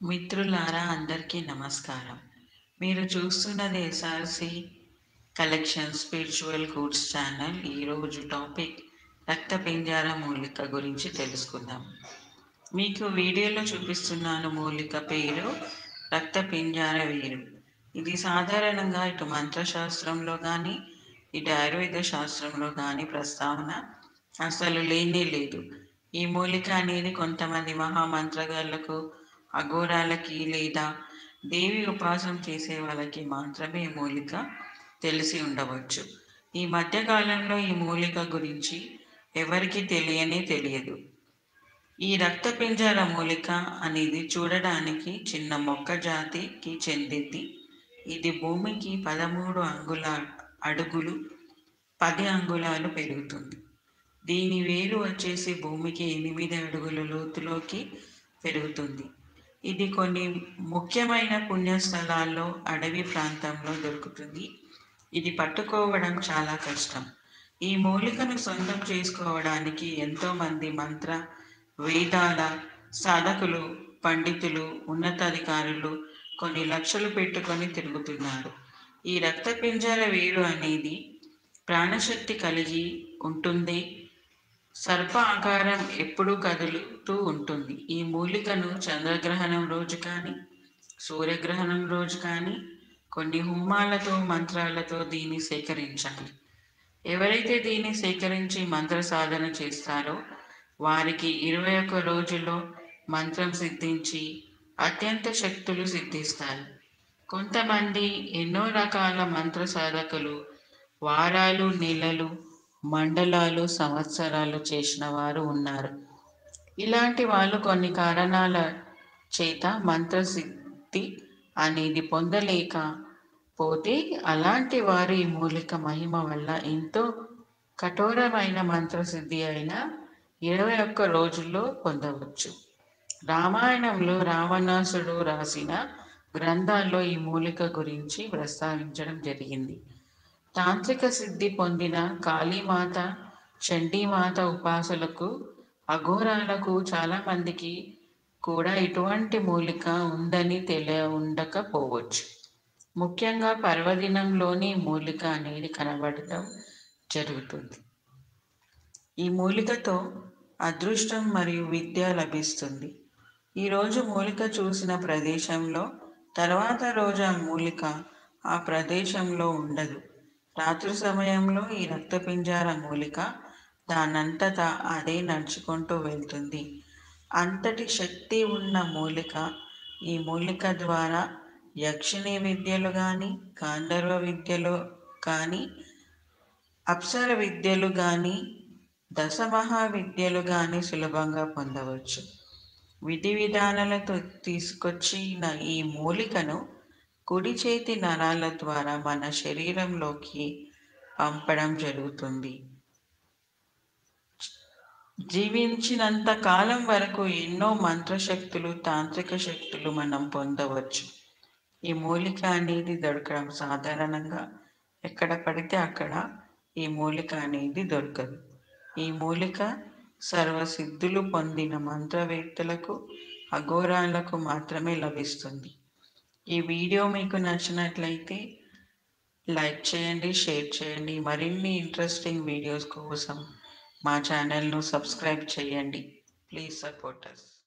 మిత్రులారా అందరికీ నమస్కారం మీరు చూస్తున్నది SRC collection spiritual goods channel ఈరోజు టాపిక్ రక్త పింజార మూలిక గురించి తెలుసుకుందాం మీకు వీడియోలో చూపిస్తున్నాను మూలిక పేరు రక్త పింజార వేరు ఇది సాధారణంగా ఇటు మంత్రశాస్త్రంలో కానీ ఇటు ఆయుర్వేద శాస్త్రంలో కానీ ప్రస్తావన అసలు లేనే లేదు ఈ మూలిక అనేది కొంతమంది మహామంత్రగాళ్లకు అఘోరాలకి లేదా దేవి ఉపాసన చేసే వాళ్ళకి మాత్రమే ఈ మూలిక తెలిసి ఉండవచ్చు ఈ మధ్యకాలంలో ఈ మూలిక గురించి ఎవరికి తెలియనే తెలియదు ఈ రక్తపింజర మూలిక అనేది చూడడానికి చిన్న మొక్క జాతికి చెందింది ఇది భూమికి పదమూడు అంగుళ అడుగులు పది అంగుళాలు పెరుగుతుంది దీని వేరు వచ్చేసి భూమికి ఎనిమిది అడుగుల లోతులోకి పెరుగుతుంది ఇది కొన్ని ముఖ్యమైన పుణ్యస్థలాల్లో అడవి ప్రాంతంలో దొరుకుతుంది ఇది పట్టుకోవడం చాలా కష్టం ఈ మూలికను సొంతం చేసుకోవడానికి ఎంతోమంది మంత్ర వేదాల సాధకులు పండితులు ఉన్నతాధికారులు కొన్ని లక్షలు పెట్టుకొని తిరుగుతున్నారు ఈ రక్తపింజర వేరు అనేది ప్రాణశక్తి కలిగి ఉంటుంది సర్ప ఆకారం ఎప్పుడూ కదులుతూ ఉంటుంది ఈ మూలికను చంద్రగ్రహణం రోజు కానీ సూర్యగ్రహణం రోజు కానీ కొన్ని హోమాలతో మంత్రాలతో దీన్ని సేకరించాలి ఎవరైతే దీన్ని సేకరించి మంత్ర సాధన చేస్తారో వారికి ఇరవై ఒక్క రోజుల్లో మంత్రం సిద్ధించి అత్యంత శక్తులు సిద్ధిస్తాయి కొంతమంది ఎన్నో రకాల మంత్ర సాధకులు వారాలు నెలలు మండలాలు సంవత్సరాలు చేసిన వారు ఉన్నారు ఇలాంటి వాళ్ళు కొన్ని కారణాల చేత మంత్రసిద్ధి అనేది పొందలేక పోతే అలాంటి వారు ఈ మూలిక మహిమ వల్ల ఎంతో కఠోరమైన మంత్రసిద్ధి అయిన ఇరవై ఒక్క రోజుల్లో పొందవచ్చు రామాయణంలో రావణాసుడు రాసిన గ్రంథాల్లో ఈ మూలిక గురించి ప్రస్తావించడం జరిగింది తాంత్రిక సిద్ధి పొందిన కాళీమాత చండీమాత ఉపాసలకు అఘోరాలకు చాలామందికి కూడా ఇటువంటి మూలిక ఉందని తెలియ ఉండకపోవచ్చు ముఖ్యంగా పర్వదినంలోని మూలిక అనేది కనబడటం జరుగుతుంది ఈ మూలికతో అదృష్టం మరియు విద్య లభిస్తుంది ఈరోజు మూలిక చూసిన ప్రదేశంలో తర్వాత రోజు ఆ మూలిక ఆ ప్రదేశంలో ఉండదు రాత్రి సమయంలో ఈ రక్తపింజార మూలిక దానంతటా అదే నడుచుకుంటూ వెళ్తుంది అంతటి శక్తి ఉన్న మూలిక ఈ మూలిక ద్వారా యక్షిణి విద్యలు కానీ గాంధర్వ విద్యలు కానీ అప్సర విద్యలు కానీ దశమహా విద్యలు కానీ సులభంగా పొందవచ్చు విధి విధానాలతో తీసుకొచ్చిన ఈ మూలికను కుడి చేతి నరాల ద్వారా మన శరీరంలోకి పంపడం జరుగుతుంది జీవించినంత కాలం వరకు ఎన్నో మంత్రశక్తులు తాంత్రిక శక్తులు మనం పొందవచ్చు ఈ మూలిక అనేది దొరకడం సాధారణంగా ఎక్కడ పడితే అక్కడ ఈ మూలిక అనేది దొరకదు ఈ మూలిక సర్వసిద్ధులు పొందిన మంత్రవేత్తలకు అఘోరాలకు మాత్రమే లభిస్తుంది ఈ వీడియో మీకు నచ్చినట్లయితే లైక్ చేయండి షేర్ చేయండి మరిన్ని ఇంట్రెస్టింగ్ వీడియోస్ కోసం మా ఛానల్ను సబ్స్క్రైబ్ చేయండి ప్లీజ్ సపోర్ట్ అస్